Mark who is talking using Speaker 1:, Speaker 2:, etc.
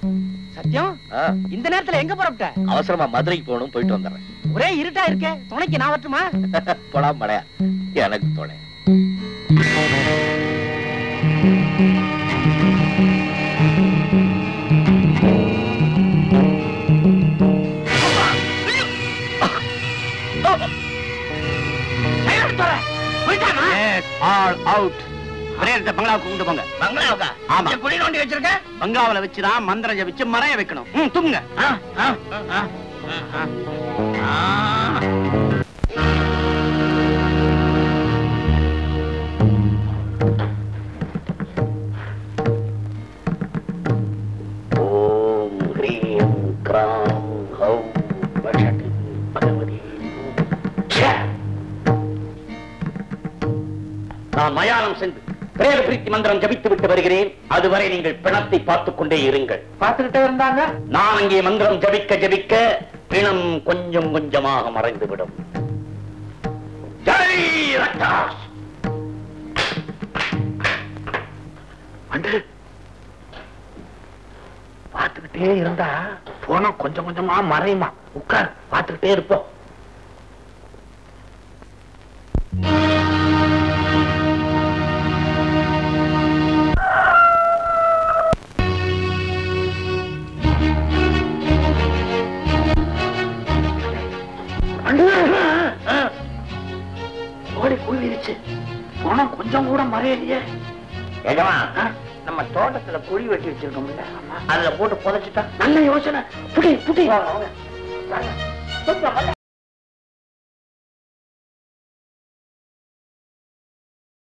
Speaker 1: சத்தியம்
Speaker 2: ஆ,
Speaker 1: இந்த நேரத்துல எங்க புறப்பட்ட
Speaker 2: அவசரமா மதுரைக்கு போகணும் போயிட்டு வந்துடுறேன்
Speaker 1: ஒரே இருட்டா இருக்கே துணைக்கு நான் வரட்டுமா
Speaker 2: போலாம் மழையா எனக்கு துணை
Speaker 3: ஆல் அவுட் பிரேரத்தை பங்களாவுக்கு கொண்டு போங்க
Speaker 2: பங்களாவுக்கா
Speaker 3: ஆமா.
Speaker 2: இங்க குழி நோண்டி வச்சிருக்க
Speaker 3: பங்களாவில வச்சுதான் மந்திரம் ஜபிச்சு மறைய வைக்கணும் ம், தூங்குங்க
Speaker 2: ஆ, ஆ, ஆ, ஆ, ஆ. ஆ. ஓம் ஹ்ரீம் கிராம் ஹௌம் வஷட் பகவதி ச்சே.
Speaker 3: நான் மயானம் சென்று பிரேர பிரீத்தி மந்திரம் ஜபித்து விட்டு வருகிறேன் அதுவரை நீங்கள் பிணத்தை பார்த்துக் கொண்டே இருங்கள்
Speaker 1: பாத்துக்கிட்டே இருந்தாங்க
Speaker 3: நான் அங்கே மந்திரம் ஜபிக்க ஜபிக்க பிணம் கொஞ்சம் கொஞ்சமாக மறைந்துவிடும் ஜெய் ரட்டாஸ்
Speaker 2: வந்து பார்த்துக்கிட்டே இருந்தா போனா கொஞ்சம் கொஞ்சமா மறையுமா உட்கார் பார்த்துக்கிட்டே இருப்போம் ஓடி போயிருச்சு போனா கொஞ்சம் கூட மறையலையே
Speaker 3: எஜமா
Speaker 2: நம்ம தோட்டத்துல குழி வெட்டி வச்சிருக்கோம்ல அதுல போட்டு புதைச்சிட்டா நல்ல யோசனை புடி புடி வாங்க, வாங்க. வாங்க. சூப்பர், வாங்க.